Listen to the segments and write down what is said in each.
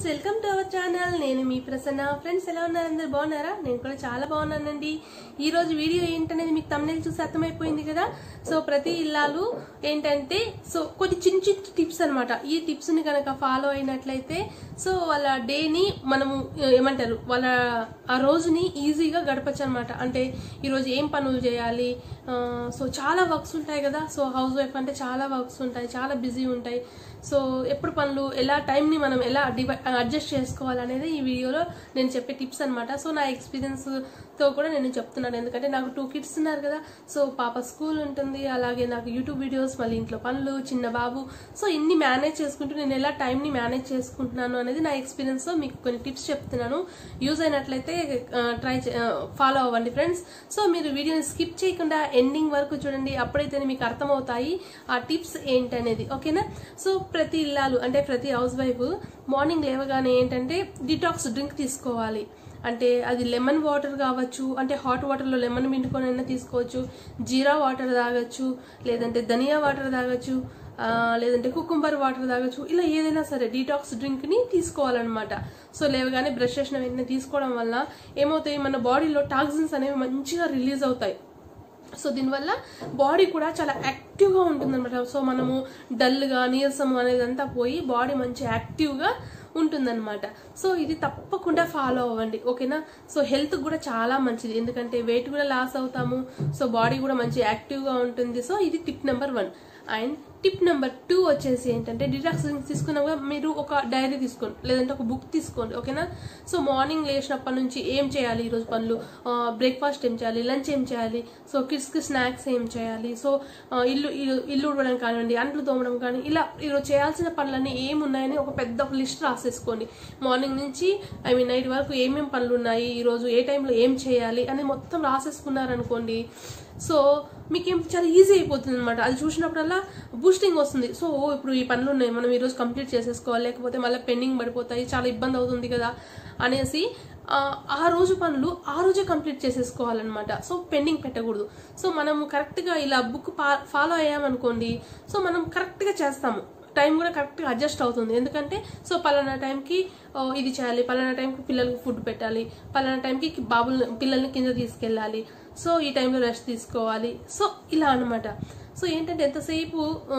friends welcome to our channel నేను మీ Prasanna friends ఎలా ఉన్నారు అందరు బాగున్నారా నేను కూడా చాలా బాగున్నానండి ఈ రోజు వీడియో ఏంటనేది మీకు తమిళ చూసి అర్థమైపోయింది కదా సో ప్రతి ఇల్లాలు ఏంటంటే సో కొన్ని చిన్న చిన్న టిప్స్ అనమాట ఈ టిప్స్ ని కనుక ఫాలో అయినట్లయితే సో వాళ్ళ డేని మనము ఏమంటారు వాళ్ళ ఆ రోజుని ఈజీగా గడపచ్చు అనమాట అంటే ఈరోజు ఏం పనులు చేయాలి ఆ, సో చాలా వర్క్స్ ఉంటాయి కదా సో హౌస్ వైఫ్ అంటే చాలా వర్క్స్ ఉంటాయి చాలా బిజీ ఉంటాయి సో ఎప్పుడు పనులు ఎలా టైంని మనం ఎలా డివై అడ్జస్ట్ చేసుకోవాలనేది ఈ వీడియోలో నేను చెప్పే టిప్స్ అనమాట సో నా ఎక్స్పీరియన్స్ తో కూడా నేను చెప్తున్నాను ఎందుకంటే నాకు టూ కిడ్స్ ఉన్నారు కదా సో పాప స్కూల్ ఉంటుంది అలాగే నాకు యూట్యూబ్ వీడియోస్ మళ్ళీ ఇంట్లో పనులు చిన్న బాబు సో ఇన్ని మేనేజ్ చేసుకుంటూ నేను ఎలా టైంని మేనేజ్ చేసుకుంటున్నాను అనేది నా ఎక్స్పీరియన్స్ తో మీకు కొన్ని టిప్స్ చెప్తున్నాను యూజ్ అయినట్లయితే ట్రై ఫాలో అవ్వండి ఫ్రెండ్స్ సో మీరు వీడియోని స్కిప్ చేయకుండా ఎండింగ్ వరకు చూడండి అప్పుడైతే మీకు అర్థమవుతాయి ఆ టిప్స్ ఏంటనేది ఓకేనా సో ప్రతి ఇల్లాలు అంటే ప్రతి హౌస్ వైఫ్ మార్నింగ్ లేవగానే ఏంటంటే డిటాక్స్ డ్రింక్ తీసుకోవాలి అంటే అది లెమన్ వాటర్ కావచ్చు అంటే హాట్ వాటర్లో లెమన్ పిండుకొని అయినా తీసుకోవచ్చు జీరా వాటర్ తాగొచ్చు లేదంటే ధనియా వాటర్ తాగొచ్చు ఆ, లేదంటే కుకుంబర్ వాటర్ తాగొచ్చు ఇలా ఏదైనా సరే డీటాక్స్ డ్రింక్ ని తీసుకోవాలన్నమాట సో లేవగానే బ్రష్ చేసిన వెంటనే తీసుకోవడం వల్ల ఏమవుతాయి మన బాడీలో టాక్సిన్స్ అనేవి మంచిగా రిలీజ్ అవుతాయి సో దీనివల్ల బాడీ కూడా చాలా యాక్టివ్గా ఉంటుందన్నమాట సో మనము డల్గా నీరసం అనేది అంతా పోయి బాడీ మంచి యాక్టివ్గా ఉంటుందన్నమాట సో ఇది తప్పకుండా ఫాలో అవ్వండి ఓకేనా సో హెల్త్ కూడా చాలా మంచిది ఎందుకంటే వెయిట్ కూడా లాస్ అవుతాము సో బాడీ కూడా మంచి యాక్టివ్గా ఉంటుంది సో ఇది tip number one and tip number two వచ్చేసి ఏంటంటే డిటాక్స్ తీసుకున్నాక మీరు ఒక డైరీ తీసుకోండి లేదంటే ఒక బుక్ తీసుకోండి ఓకేనా సో మార్నింగ్ లేచినప్పటి నుంచి ఏం చేయాలి ఈరోజు పనులు బ్రేక్ఫాస్ట్ ఏం చేయాలి లంచ్ ఏం చేయాలి సో కిడ్స్కి స్నాక్స్ ఏం చేయాలి సో ఆ, ఇల్లు ఇల్లు ఇల్లు ఉడవడం కానివ్వండి అంట్లు తోమడం కానీ ఇలా ఈరోజు చేయాల్సిన పనులన్నీ ఏమున్నాయని ఒక పెద్ద ఒక లిస్ట్ రాసేసుకోండి మార్నింగ్ నుంచి ఐ మీన్ నైట్ వరకు ఏమేం పనులు ఉన్నాయి ఈరోజు ఏ టైంలో ఏం చేయాలి అని మొత్తం రాసేసుకున్నారనుకోండి సో మీకేం చాలా ఈజీ అయిపోతుంది అనమాట అది చూసినప్పుడల్లా బూస్టింగ్ వస్తుంది సో ఓ ఇప్పుడు ఈ పనులు ఉన్నాయి మనం ఈరోజు కంప్లీట్ చేసేసుకోవాలి లేకపోతే మళ్ళీ పెండింగ్ పడిపోతాయి చాలా ఇబ్బంది అవుతుంది కదా అనేసి ఆ, ఆ రోజు పనులు ఆ రోజే కంప్లీట్ చేసేసుకోవాలన్నమాట సో పెండింగ్ పెట్టకూడదు సో మనం కరెక్ట్గా ఇలా బుక్ ఫాలో అయ్యామనుకోండి సో మనం కరెక్ట్గా చేస్తాము టైం కూడా కరెక్ట్గా అడ్జస్ట్ అవుతుంది ఎందుకంటే సో పలానా టైంకి ఓ, ఇది చేయాలి పలానా టైంకి పిల్లలకి ఫుడ్ పెట్టాలి పలానా టైంకి బాబుల్ని పిల్లల్ని కింద తీసుకెళ్ళాలి సో ఈ టైంలో రెస్ట్ తీసుకోవాలి సో ఇలా అన్నమాట సో ఏంటంటే ఎంతసేపు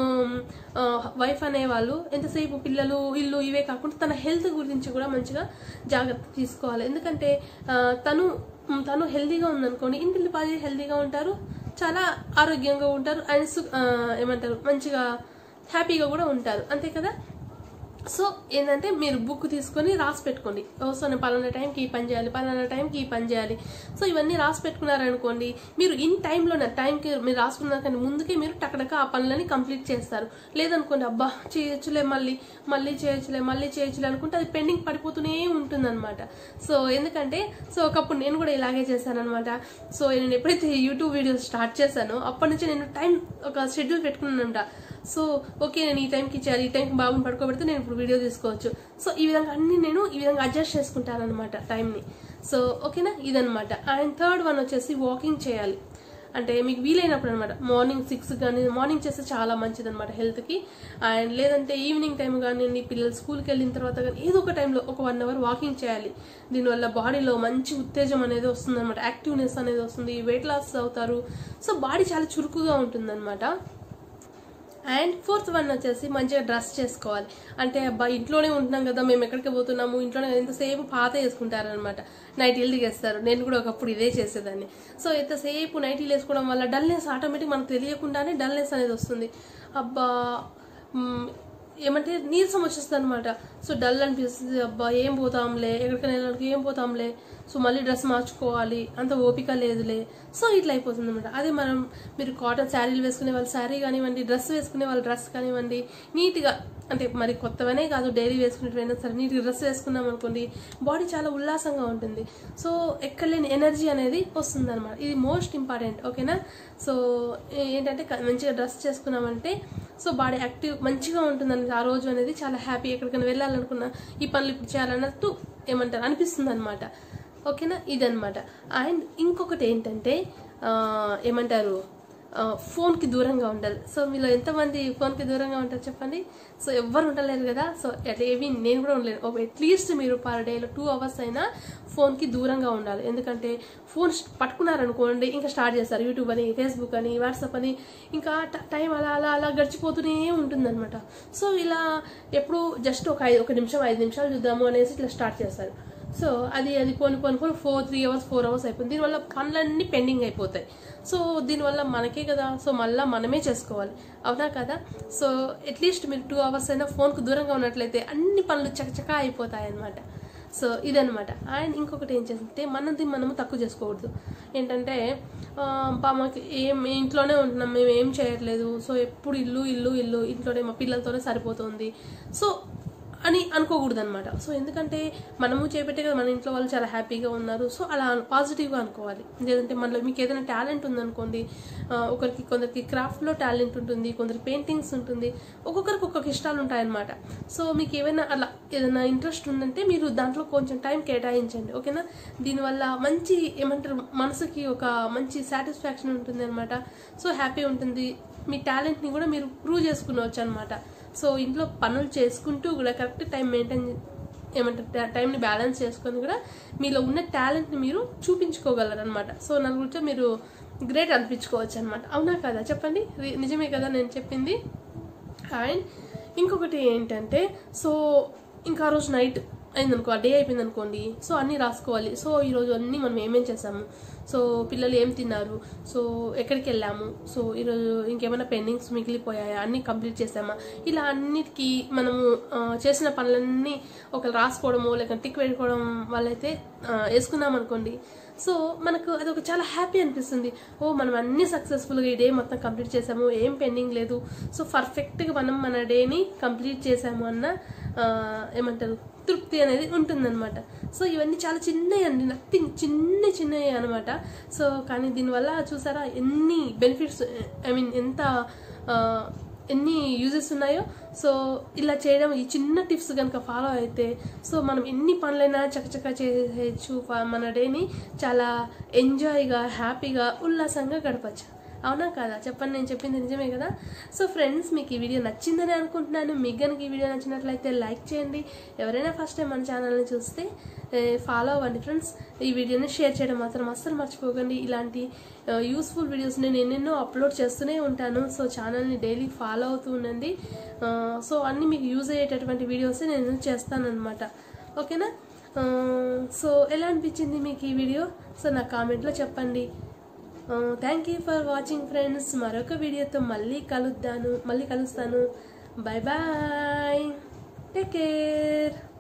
వైఫ్ అనేవాళ్ళు ఎంతసేపు పిల్లలు ఇల్లు ఇవే కాకుండా తన హెల్త్ గురించి కూడా మంచిగా జాగ్రత్త తీసుకోవాలి ఎందుకంటే ఆ, తను మ్, తను హెల్తీగా ఉందనుకోండి ఇంటిల్లి పాది హెల్తీగా ఉంటారు చాలా ఆరోగ్యంగా ఉంటారు అండ్ సు- ఆ, ఏమంటారు మంచిగా హ్యాపీగా కూడా ఉంటారు అంతే కదా సో ఏంటంటే మీరు బుక్ తీసుకొని రాసి పెట్టుకోండి ఓ, సో నేను పలానా టైంకి ఈ పని చేయాలి పలానా టైంకి ఈ పని చేయాలి సో ఇవన్నీ రాసి పెట్టుకున్నారనుకోండి మీరు ఇన్ టైంలోనే టైంకి మీరు రాసుకున్నారు కానీ ముందుకే మీరు టకటక ఆ పనులని కంప్లీట్ చేస్తారు లేదనుకోండి అబ్బా చేయొచ్చులే మళ్ళీ మళ్ళీ చేయొచ్చులే మళ్ళీ చేయొచ్చులే అనుకుంటే అది పెండింగ్ పడిపోతూనే ఉంటుందన్నమాట సో ఎందుకంటే సో ఒకప్పుడు నేను కూడా ఇలాగే చేశానన్నమాట సో నేను ఎప్పుడైతే యూట్యూబ్ వీడియోస్ స్టార్ట్ చేశానో అప్పటి నుంచి నేను టైం ఒక షెడ్యూల్ పెట్టుకున్నానంట సో ఓకే నేను ఈ టైంకి చేయాలి ఈ టైంకి బాబుని పడుకోబెడితే నేను ఇప్పుడు వీడియో తీసుకోవచ్చు సో ఈ విధంగా అన్ని నేను ఈ విధంగా అడ్జస్ట్ చేసుకుంటాను అనమాట టైంని సో ఓకేనా ఇదనమాట అండ్ థర్డ్ వన్ వచ్చేసి వాకింగ్ చేయాలి అంటే మీకు వీలైనప్పుడు అనమాట మార్నింగ్ సిక్స్ కానీ మార్నింగ్ చేస్తే చాలా మంచిది అనమాట హెల్త్కి అండ్ లేదంటే ఈవినింగ్ టైం కానివ్వండి పిల్లలు స్కూల్కి వెళ్ళిన తర్వాత కానీ ఏదో ఒక టైంలో ఒక వన్ అవర్ వాకింగ్ చేయాలి దీనివల్ల బాడీలో మంచి ఉత్తేజం అనేది వస్తుంది అనమాట యాక్టివ్నెస్ అనేది వస్తుంది వెయిట్ లాస్ అవుతారు సో బాడీ చాలా చురుకుగా ఉంటుందన్నమాట అండ్ ఫోర్త్ వన్ వచ్చేసి మంచిగా డ్రెస్ చేసుకోవాలి అంటే అబ్బా ఇంట్లోనే ఉంటున్నాం కదా మేము ఎక్కడికి పోతున్నాము ఇంట్లోనే ఎంతసేపు పాత వేసుకుంటారనమాట నైటీలు దిగేస్తారు నేను కూడా ఒకప్పుడు ఇదే చేసేదాన్ని సో ఎంతసేపు నైటీలు వేసుకోవడం వల్ల డల్నెస్ ఆటోమేటిక్ మనకు తెలియకుండానే డల్నెస్ అనేది వస్తుంది అబ్బా మ్, ఏమంటే నీరసం వచ్చేస్తుంది అనమాట సో డల్ అనిపిస్తుంది అబ్బా ఏం పోతాంలే ఎక్కడికైనా వెళ్ళడానికి ఏం పోతాంలే సో మళ్ళీ డ్రెస్ మార్చుకోవాలి అంత ఓపిక లేదులే సో ఇట్లా అయిపోతుంది అనమాట అదే మనం మీరు కాటన్ శారీలు వేసుకునే వాళ్ళు శారీ కానివ్వండి డ్రెస్ వేసుకునే వాళ్ళు డ్రెస్ కానివ్వండి నీట్గా అంటే మరి కొత్తవనే కాదు డైలీ వేసుకునేటైనా సరే నీట్గా డ్రెస్ వేసుకున్నాం అనుకోండి బాడీ చాలా ఉల్లాసంగా ఉంటుంది సో ఎక్కడలేని ఎనర్జీ అనేది వస్తుంది అనమాట ఇది మోస్ట్ ఇంపార్టెంట్ ఓకేనా సో ఏంటంటే క- మంచిగా డ్రెస్ చేసుకున్నామంటే సో బాడీ యాక్టివ్ మంచిగా ఉంటుందని ఆ రోజు అనేది చాలా హ్యాపీ ఎక్కడికైనా వెళ్ళాలనుకున్నా ఈ పనులు ఇప్పుడు చేయాలన్నట్టు ఏమంటారు అనిపిస్తుంది అనమాట ఓకేనా ఇదనమాట అండ్ ఇంకొకటి ఏంటంటే ఆ, ఏమంటారు ఆ, ఫోన్కి దూరంగా ఉండాలి సో మీలో ఎంతమంది ఫోన్కి దూరంగా ఉంటారు చెప్పండి సో ఎవ్వరు ఉండలేరు కదా సో అట్లా ఏవి నేను కూడా ఉండలేను అట్లీస్ట్ మీరు పర్ డేలో టూ అవర్స్ అయినా ఫోన్కి దూరంగా ఉండాలి ఎందుకంటే ఫోన్ పట్టుకున్నారనుకోండి ఇంకా స్టార్ట్ చేస్తారు యూట్యూబ్ అని ఫేస్బుక్ అని వాట్సాప్ అని ఇంకా ట- టైం అలా అలా అలా గడిచిపోతూనే ఉంటుందన్నమాట సో ఇలా ఎప్పుడు జస్ట్ ఒక ఐదు ఒక నిమిషం ఐదు నిమిషాలు చూద్దాము అనేసి ఇట్లా స్టార్ట్ చేస్తారు సో అది అది పోని పోని పోని four three hours four hours అయిపోయింది దీనివల్ల పనులన్నీ పెండింగ్ అయిపోతాయి సో దీనివల్ల మనకే కదా సో మళ్ళీ మనమే చేసుకోవాలి అవునా కదా సో అట్లీస్ట్ మీరు టూ అవర్స్ అయినా ఫోన్కు దూరంగా ఉన్నట్లయితే అన్ని పనులు చకచకా అయిపోతాయి అన్నమాట సో ఇదనమాట అండ్ ఇంకొకటి ఏం చేస్తుంటే మనది మనము తక్కువ చేసుకోకూడదు ఏంటంటే ఆ, బా మాకు ఏం ఇంట్లోనే ఉంటున్నాం మేము ఏం చేయట్లేదు సో ఎప్పుడు ఇల్లు ఇల్లు ఇల్లు ఇంట్లోనే మా పిల్లలతోనే సరిపోతుంది సో అని అనుకోకూడదు అనమాట సో ఎందుకంటే మనము చేపెట్టే కదా మన ఇంట్లో వాళ్ళు చాలా హ్యాపీగా ఉన్నారు సో అలా పాజిటివ్గా అనుకోవాలి లేదంటే మనలో మీకు ఏదైనా టాలెంట్ ఉందనుకోండి ఆ, ఒకరికి కొందరికి క్రాఫ్ట్లో టాలెంట్ ఉంటుంది కొందరికి పెయింటింగ్స్ ఉంటుంది ఒక్కొక్కరికి ఒక్కొక్క ఇష్టాలు ఉంటాయన్నమాట సో మీకు ఏమైనా అలా ఏదైనా ఇంట్రెస్ట్ ఉందంటే మీరు దాంట్లో కొంచెం టైం కేటాయించండి ఓకేనా దీనివల్ల మంచి ఏమంటారు మనసుకి ఒక మంచి సాటిస్ఫాక్షన్ ఉంటుంది అనమాట సో హ్యాపీ ఉంటుంది మీ టాలెంట్ని కూడా మీరు ప్రూవ్ చేసుకునవచ్చు అనమాట సో ఇంట్లో పనులు చేసుకుంటూ కూడా కరెక్ట్ టైం మెయింటైన్ ఏమంటారు టా- టైంని బ్యాలెన్స్ చేసుకొని కూడా మీలో ఉన్న టాలెంట్ని మీరు చూపించుకోగలరు అనమాట సో నలుగురితో మీరు గ్రేట్ అనిపించుకోవచ్చు అనమాట అవునా కదా చెప్పండి రి- నిజమే కదా నేను చెప్పింది అండ్ ఇంకొకటి ఏంటంటే సో ఇంకా ఆ రోజు నైట్ అయిందనుకో ఆ డే అయిపోయింది అనుకోండి సో అన్నీ రాసుకోవాలి సో ఈరోజు అన్నీ మనం ఏమేం చేసాము సో పిల్లలు ఏం తిన్నారు సో ఎక్కడికి వెళ్ళాము సో ఈరోజు ఇంకేమైనా పెండింగ్స్ మిగిలిపోయాయా అన్నీ కంప్లీట్ చేసామా ఇలా అన్నిటికీ మనము ఆ, చేసిన పనులన్నీ ఒక రాసుకోవడము లేక టిక్ పెట్టుకోవడం వల్లైతే ఆ, వేసుకున్నాం అనుకోండి సో మనకు అది ఒక చాలా హ్యాపీ అనిపిస్తుంది ఓ మనం అన్ని సక్సెస్ఫుల్గా ఈ డే మొత్తం కంప్లీట్ చేసాము ఏం పెండింగ్ లేదు సో పర్ఫెక్ట్గా మనం మన డేని కంప్లీట్ చేసాము అన్న ఆ, ఏమంటారు తృప్తి అనేది ఉంటుందన్నమాట సో ఇవన్నీ చాలా చిన్నవి అండి నథింగ్ చిన్న చిన్నవి అనమాట సో కానీ దీనివల్ల చూసారా ఎన్ని బెనిఫిట్స్ ఐ మీన్ ఎంత ఆ, ఎన్ని యూజెస్ ఉన్నాయో సో ఇలా చేయడం ఈ చిన్న టిప్స్ కనుక ఫాలో అయితే సో మనం ఎన్ని పనులైనా చకచక చేయొచ్చు ఫ- మన డేని చాలా ఎంజాయ్గా హ్యాపీగా ఉల్లాసంగా గడపచ్చు అవునా కదా చెప్పండి నేను చెప్పింది నిజమే కదా సో ఫ్రెండ్స్ మీకు ఈ వీడియో నచ్చిందని అనుకుంటున్నాను మీకు కనుక ఈ వీడియో నచ్చినట్లయితే లైక్ చేయండి ఎవరైనా ఫస్ట్ టైం మన ఛానల్ని చూస్తే ఫాలో అవ్వండి ఫ్రెండ్స్ ఈ వీడియోని షేర్ చేయడం మాత్రం అస్సలు మర్చిపోకండి ఇలాంటి యూస్ఫుల్ వీడియోస్ నేను ఎన్నెన్నో అప్లోడ్ చేస్తూనే ఉంటాను సో ఛానల్ని డైలీ ఫాలో అవుతూ ఉండండి ఆ, సో అన్నీ మీకు యూజ్ అయ్యేటటువంటి వీడియోసే నేను చేస్తానన్నమాట ఓకేనా ఆ, సో ఎలా అనిపించింది మీకు ఈ వీడియో సో నా కామెంట్లో చెప్పండి thank you for watching friends మరొక వీడియోతో మళ్ళీ కలుద్దాను మళ్ళీ కలుస్తాను బాయ్ బాయ్ టేక్ కేర్